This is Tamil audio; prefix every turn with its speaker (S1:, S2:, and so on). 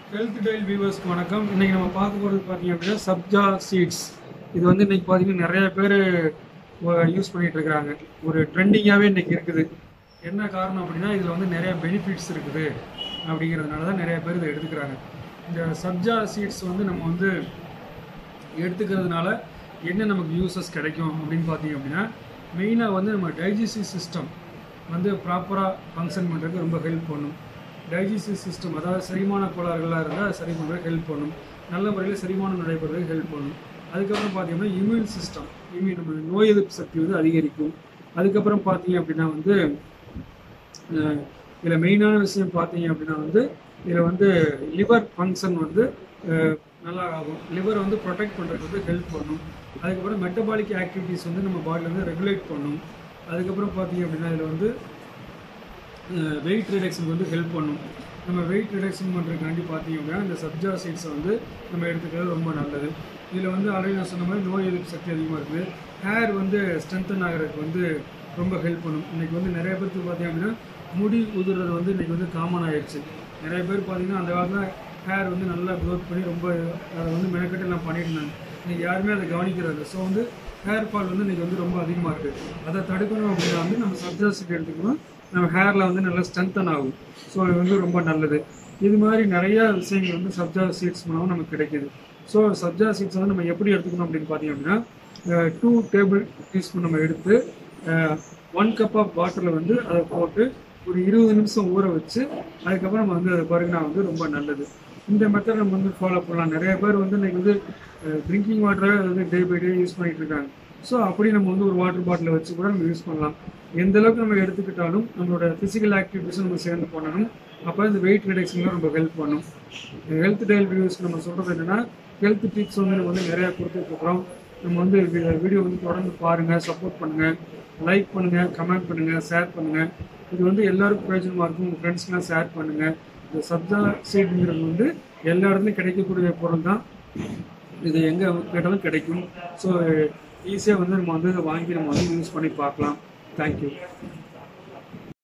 S1: ஹெல்த் டைல் வியூவர்ஸ்க்கு வணக்கம் இன்னைக்கு நம்ம பார்க்க போகிறது பார்த்தீங்க அப்படின்னா சப்ஜா சீட்ஸ் இது வந்து இன்னைக்கு பார்த்தீங்கன்னா நிறைய பேர் யூஸ் பண்ணிட்டு இருக்கிறாங்க ஒரு ட்ரெண்டிங்காகவே இன்னைக்கு இருக்குது என்ன காரணம் அப்படின்னா இதில் வந்து நிறைய பெனிஃபிட்ஸ் இருக்குது அப்படிங்கிறதுனால தான் நிறைய பேர் இதை எடுத்துக்கிறாங்க இந்த சப்ஜா சீட்ஸ் வந்து நம்ம வந்து எடுத்துக்கிறதுனால என்ன நமக்கு யூசஸ் கிடைக்கும் அப்படின்னு பார்த்தீங்க அப்படின்னா மெயினாக வந்து நம்ம டைஜஸ்டிவ் சிஸ்டம் வந்து ப்ராப்பராக ஃபங்க்ஷன் பண்ணுறதுக்கு ரொம்ப ஹெல்ப் பண்ணும் டைஜஸ்டிவ் சிஸ்டம் அதாவது செரிமான கோளாறுகளாக இருந்தால் சரி பண்ணுறதுக்கு ஹெல்ப் பண்ணும் நல்ல முறையில் செரிமானம் நடைபெறதுக்கு ஹெல்ப் பண்ணும் அதுக்கப்புறம் பார்த்தீங்கன்னா இம்யூன் சிஸ்டம் இம்யூன் நம்ம நோய் எதிர்ப்பு சக்தி வந்து அதிகரிக்கும் அதுக்கப்புறம் பார்த்தீங்க அப்படின்னா வந்து அஹ் இதில் மெயினான விஷயம் பார்த்தீங்க அப்படின்னா வந்து இதில் வந்து லிவர் ஃபங்க்ஷன் வந்து அஹ், நல்லா ஆகும் லிவர் வந்து ப்ரொடெக்ட் பண்ணுறதுக்கு வந்து ஹெல்ப் பண்ணும் அதுக்கப்புறம் மெட்டபாலிக் ஆக்டிவிட்டீஸ் வந்து நம்ம பாடியில் வந்து ரெகுலேட் பண்ணும் அதுக்கப்புறம் பார்த்தீங்க அப்படின்னா இதில் வந்து வெயிட் ரிடக்ஷனுக்கு வந்து ஹெல்ப் பண்ணும் நம்ம வெயிட் ரிடக்ஷன் பண்ணுறதுக்காண்டி பார்த்தீங்க அப்படின்னா இந்த சப்ஜா சீட்ஸை வந்து நம்ம எடுத்துக்கிறது ரொம்ப நல்லது இதில் வந்து ஆல்ரெடி நான் சொன்ன மாதிரி நோய் எதிர்ப்பு சக்தி அதிகமாக இருக்குது ஹேர் வந்து ஸ்ட்ரென்தன் ஆகிறதுக்கு வந்து ரொம்ப ஹெல்ப் பண்ணும் இன்னைக்கு வந்து நிறைய பேருக்கு பார்த்தீங்க அப்படின்னா முடி உதிர்றது வந்து இன்னைக்கு வந்து காமன் ஆயிடுச்சு நிறைய பேர் பார்த்தீங்கன்னா அந்த காலத்தில் ஹேர் வந்து நல்லா க்ரோத் பண்ணி ரொம்ப அதை வந்து மெனக்கெட்டு எல்லாம் பண்ணிட்டு இருந்தாங்க இன்னைக்கு யாருமே அதை கவனிக்கிறது ஸோ வந்து ஹேர் ஃபால் வந்து இன்னைக்கு வந்து ரொம்ப அதிகமாக இருக்குது அதை தடுக்கணும் அப்படின்னா வந்து நம்ம சப்ஜா சீட் எடுத்துக்கணும் நம்ம ஹேரில் வந்து நல்லா ஸ்ட்ரென்தன் ஆகும் ஸோ இது வந்து ரொம்ப நல்லது இது மாதிரி நிறைய விஷயங்கள் வந்து சப்ஜா சீட்ஸ் மூலமாக நமக்கு கிடைக்குது ஸோ சப்ஜா சீட்ஸ் வந்து நம்ம எப்படி எடுத்துக்கணும் அப்படின்னு பார்த்தீங்க அப்படின்னா டூ டேபிள் டீஸ்பூன் நம்ம எடுத்து ஒன் கப் ஆஃப் வாட்டரில் வந்து அதை போட்டு ஒரு இருபது நிமிஷம் ஊற வச்சு அதுக்கப்புறம் நம்ம வந்து அதை பருகினா வந்து ரொம்ப நல்லது இந்த மெத்தட் நம்ம வந்து ஃபாலோ பண்ணலாம் நிறைய பேர் வந்து இன்னைக்கு வந்து ட்ரிங்கிங் வாட்டரை வந்து டே பை டே யூஸ் பண்ணிட்டு இருக்காங்க ஸோ அப்படி நம்ம வந்து ஒரு வாட்டர் பாட்டிலை வச்சு கூட நம்ம யூஸ் பண்ணலாம் எந்த அளவுக்கு நம்ம எடுத்துக்கிட்டாலும் நம்மளோட ஃபிசிக்கல் ஆக்டிவிட்டிஸும் நம்ம சேர்ந்து பண்ணணும் அப்போ இந்த வெயிட் ரிடக்ஷனில் ரொம்ப ஹெல்ப் பண்ணும் ஹெல்த் டெய்ல் வியூஸ் நம்ம சொல்கிறது என்னென்னா ஹெல்த் டிப்ஸ் வந்து நம்ம வந்து நிறையா கொடுத்துட்ருக்குறோம் நம்ம வந்து வீடியோ வந்து தொடர்ந்து பாருங்கள் சப்போர்ட் பண்ணுங்கள் லைக் பண்ணுங்கள் கமெண்ட் பண்ணுங்கள் ஷேர் பண்ணுங்கள் இது வந்து எல்லாருக்கும் பிரயோஜனமாக இருக்கும் உங்கள் ஃப்ரெண்ட்ஸ்க்கெலாம் ஷேர் பண்ணுங்கள் இந்த சப்ஜா சீடுங்கிறது வந்து எல்லா இடத்துலையும் கிடைக்கக்கூடிய பொருள் தான் இது எங்கே கேட்டாலும் கிடைக்கும் ஸோ ஈஸியாக வந்து நம்ம வந்து இதை வாங்கி நம்ம வந்து யூஸ் பண்ணி பார்க்கலாம் தேங்க்யூ